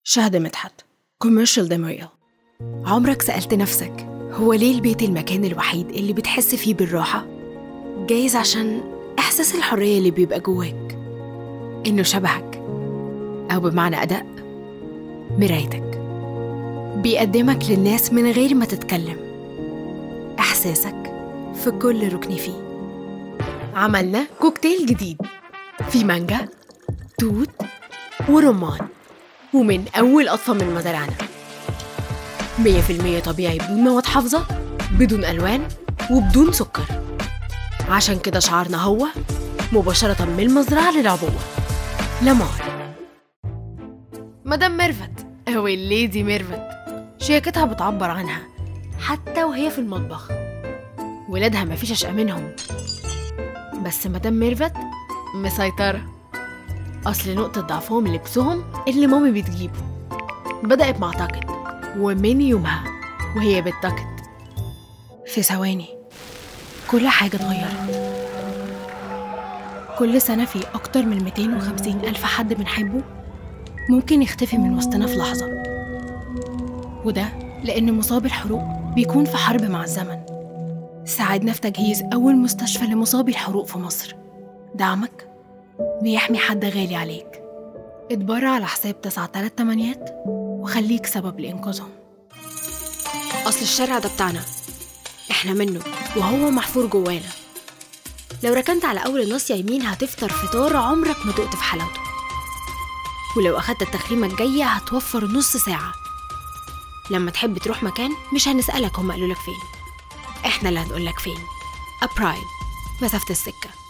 شهد مدحت كوميرشال ديموريال عمرك سألت نفسك هو ليه البيت المكان الوحيد اللي بتحس فيه بالراحة؟ جايز عشان إحساس الحرية اللي بيبقى جواك إنه شبهك أو بمعنى أدق مرايتك بيقدمك للناس من غير ما تتكلم إحساسك في كل ركن فيه عملنا كوكتيل جديد في مانجا توت ورمان ومن أول قطفة من مزارعنا مية في المية طبيعي بدون مواد حافظة بدون ألوان وبدون سكر عشان كده شعارنا هو مباشرة من المزرعة للعبوة لمار مدام ميرفت أو الليدي ميرفت شياكتها بتعبر عنها حتى وهي في المطبخ ولادها مفيش أشقى منهم بس مدام ميرفت مسيطرة أصل نقطة ضعفهم لبسهم اللي مامي بتجيبه بدأت مع تاكت ومن يومها وهي بتاكت في ثواني كل حاجة اتغيرت كل سنة في أكتر من 250 ألف حد بنحبه ممكن يختفي من وسطنا في لحظة وده لأن مصاب الحروق بيكون في حرب مع الزمن ساعدنا في تجهيز أول مستشفى لمصابي الحروق في مصر دعمك بيحمي حد غالي عليك اتبرع على حساب تسعة تلات تمانيات وخليك سبب لإنقاذهم أصل الشارع ده بتاعنا إحنا منه وهو محفور جوانا لو ركنت على أول ناصية يمين هتفطر فطار عمرك ما دقت في حلاوته ولو أخدت التخريمة الجاية هتوفر نص ساعة لما تحب تروح مكان مش هنسألك هم قالوا لك فين احنا اللي هنقول لك فين أبرايم مسافة السكة